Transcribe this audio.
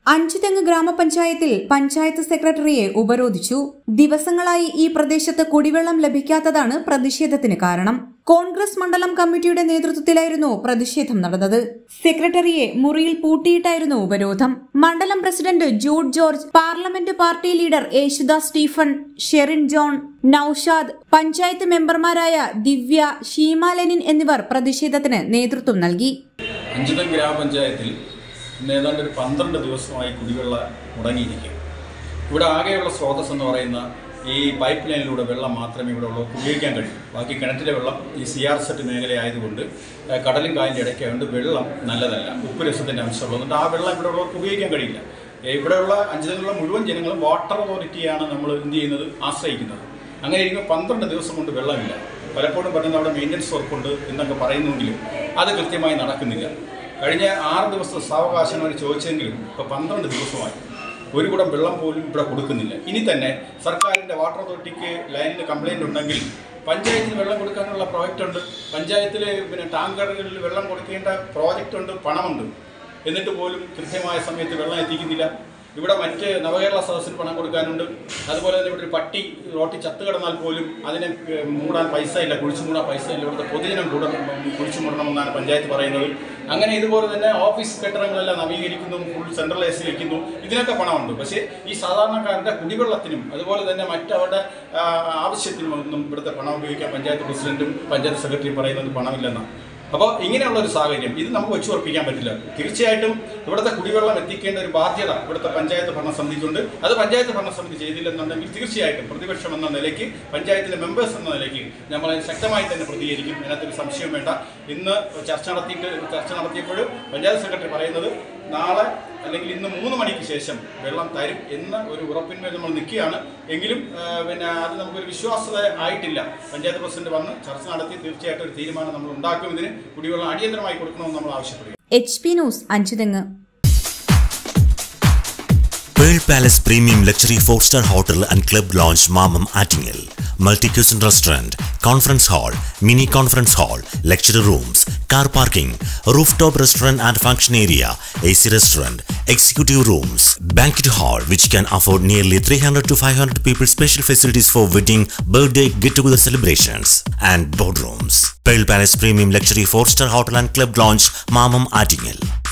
അഞ്ചുതെങ്ങ് ഗ്രാമപഞ്ചായത്തിൽ പഞ്ചായത്ത് സെക്രട്ടറിയെ ഉപരോധിച്ചു ദിവസങ്ങളായി ഈ പ്രദേശത്ത് കുടിവെള്ളം ലഭിക്കാത്തതാണ് പ്രതിഷേധത്തിന് കാരണം കോൺഗ്രസ് മണ്ഡലം കമ്മിറ്റിയുടെ നേതൃത്വത്തിലായിരുന്നു പ്രതിഷേധം നടന്നത് സെക്രട്ടറിയെ മുറിയിൽ പൂട്ടിയിട്ടായിരുന്നു ഉപരോധം മണ്ഡലം president Jude George parliament party leader Yesudas Stephen Sherin John Noushad panchayat മെമ്പർമാരായ ദിവ്യ ഷീമ ലെനിൻ എന്നിവർ പ്രതിഷേധത്തിന് നേതൃത്വം നൽകി അഞ്ചുതം ഗ്രാമപഞ്ചായത്തിൽ ഇന്ന് ഏതാണ്ട് ഒരു പന്ത്രണ്ട് ദിവസമായി കുടിവെള്ളം മുടങ്ങിയിരിക്കും ഇവിടെ ആകെയുള്ള സ്രോതസ് എന്ന് പറയുന്ന ഈ പൈപ്പ് ലൈനിലൂടെ വെള്ളം മാത്രമേ ഇവിടെ ഉള്ളവർക്ക് ഉപയോഗിക്കാൻ കഴിയൂ ബാക്കി കിണറ്റിലെ വെള്ളം ഈ സി ആർ സെറ്റ് മേഖലയായതുകൊണ്ട് ഏഹ്, കടലും കായലിൻ്റെ ഇടയ്ക്കായതുകൊണ്ട് വെള്ളം നല്ലതല്ല ഉപ്പ് രസത്തിൻ്റെ അംശമുള്ളതുകൊണ്ട് ആ വെള്ളം ഇവിടെ ഉള്ളവർക്ക് ഉപയോഗിക്കാൻ കഴിയില്ല ഏഹ്, ഇവിടെയുള്ള അഞ്ചുതങ്ങളുള്ള മുഴുവൻ ജനങ്ങളും വാട്ടർ അതോറിറ്റിയാണ് നമ്മൾ എന്ത് ചെയ്യുന്നത് ആശ്രയിക്കുന്നത് അങ്ങനെ ഇരിക്കുമ്പോൾ പന്ത്രണ്ട് ദിവസം കൊണ്ട് വെള്ളമില്ല പലപ്പോഴും പറയുന്നത് അവിടെ മെയിൻ്റനൻസ് വർക്കുണ്ട് എന്നൊക്കെ പറയുന്നെങ്കിലും അത് കൃത്യമായി നടക്കുന്നില്ല കഴിഞ്ഞ ആറ് ദിവസത്തെ സാവകാശം അവർ ചോദിച്ചെങ്കിലും ഇപ്പോൾ പന്ത്രണ്ട് ദിവസമായി ഒരു കുടം വെള്ളം പോലും ഇവിടെ കൊടുക്കുന്നില്ല ഇനി തന്നെ സർക്കാരിൻ്റെ വാട്ടർ അതോറിറ്റിക്ക് ലൈനിന് കംപ്ലൈൻറ്റ് ഉണ്ടെങ്കിൽ പഞ്ചായത്തിന് വെള്ളം കൊടുക്കാനുള്ള പ്രോജക്റ്റ് ഉണ്ട് പഞ്ചായത്തിൽ പിന്നെ ടാങ്കറുകളിൽ വെള്ളം കൊടുക്കേണ്ട പ്രോജക്റ്റ് ഉണ്ട് പണമുണ്ട് എന്നിട്ട് പോലും കൃത്യമായ സമയത്ത് വെള്ളം എത്തിക്കുന്നില്ല ഇവിടെ മറ്റ് നവകേരള സദസ്സിന് പണം കൊടുക്കാനുണ്ട് അതുപോലെ തന്നെ ഇവിടെ ഒരു പട്ടി റോട്ടിൽ ചത്ത് കിടന്നാൽ പോലും അതിനെ ഏഹ്, മൂടാൻ പൈസ ഇല്ല കുഴിച്ചു മൂടാൻ പൈസ ഇല്ല ഇവിടുത്തെ പൊതുജനം കൂട കുഴിച്ചു മൂടണമെന്നാണ് പഞ്ചായത്ത് പറയുന്നത് അങ്ങനെ ഇതുപോലെ തന്നെ ഓഫീസ് കെട്ടിടങ്ങളെല്ലാം നവീകരിക്കുന്നു ഫുൾ സെൻട്രൽ എ സി വയ്ക്കുന്നു ഇതിനൊക്കെ പണമുണ്ട് പക്ഷേ ഈ സാധാരണക്കാരുടെ കുടിവെള്ളത്തിനും അതുപോലെ തന്നെ മറ്റവരുടെ ആ, ആവശ്യത്തിനും ഒന്നും ഇവിടുത്തെ പണം ഉപയോഗിക്കാൻ പഞ്ചായത്ത് പ്രസിഡന്റും പഞ്ചായത്ത് സെക്രട്ടറിയും പറയുന്നത് പണമില്ലെന്നാണ് അപ്പോൾ ഇങ്ങനെയുള്ള ഒരു സാഹചര്യം ഇത് നമുക്ക് വെച്ച് ഉറപ്പിക്കാൻ പറ്റില്ല തീർച്ചയായിട്ടും ഇവിടുത്തെ കുടിവെള്ളം എത്തിക്കേണ്ട ഒരു ബാധ്യത ഇവിടുത്തെ പഞ്ചായത്ത് ഭരണസമിതിക്കുണ്ട് അത് പഞ്ചായത്ത് ഭരണസമിതി ചെയ്തില്ലെന്നുണ്ടെങ്കിൽ തീർച്ചയായിട്ടും പ്രതിപക്ഷം എന്ന നിലയ്ക്ക് പഞ്ചായത്തിലെ മെമ്പേഴ്സ് എന്ന നിലയ്ക്ക് നമ്മൾ അതിന് ശക്തമായി തന്നെ പ്രതികരിക്കും അതിനകത്തൊരു സംശയം വേണ്ട ഇന്ന് ചർച്ച നടത്തിയിട്ട് ചർച്ച നടത്തിയപ്പോൾ പഞ്ചായത്ത് സെക്രട്ടറി പറയുന്നത് നാളെ അല്ലെങ്കിൽ ഇന്ന് മൂന്ന് മണിക്ക് ശേഷം വെള്ളം തരും എന്ന ഒരു ഉറപ്പിന്മേൽ നമ്മൾ നിൽക്കുകയാണ് എങ്കിലും ആ, പിന്നെ അത് നമുക്കൊരു വിശ്വാസത ആയിട്ടില്ല പഞ്ചായത്ത് പ്രസിഡന്റ് വന്ന് ചർച്ച നടത്തി തീർച്ചയായിട്ടും ഒരു തീരുമാനം നമ്മൾ ഉണ്ടാക്കും ഇതിന് കുടിവെള്ളം അടിയന്തരമായി കൊടുക്കണമെന്ന് നമ്മൾ ആവശ്യപ്പെടുക H P news Anchuthengu Pearl Palace Premium Luxury 4-star Hotel and Club Lounge Mamam Attingel. Multi-cuisine restaurant, conference hall, mini conference hall, lecture rooms, car parking, rooftop restaurant and function area, AC restaurant, executive rooms, banquet hall which can afford nearly 300 to 500 people special facilities for wedding, birthday, get-together celebrations and boardrooms. Pearl Palace Premium Luxury 4-star Hotel and Club Lounge Mamam Attingel.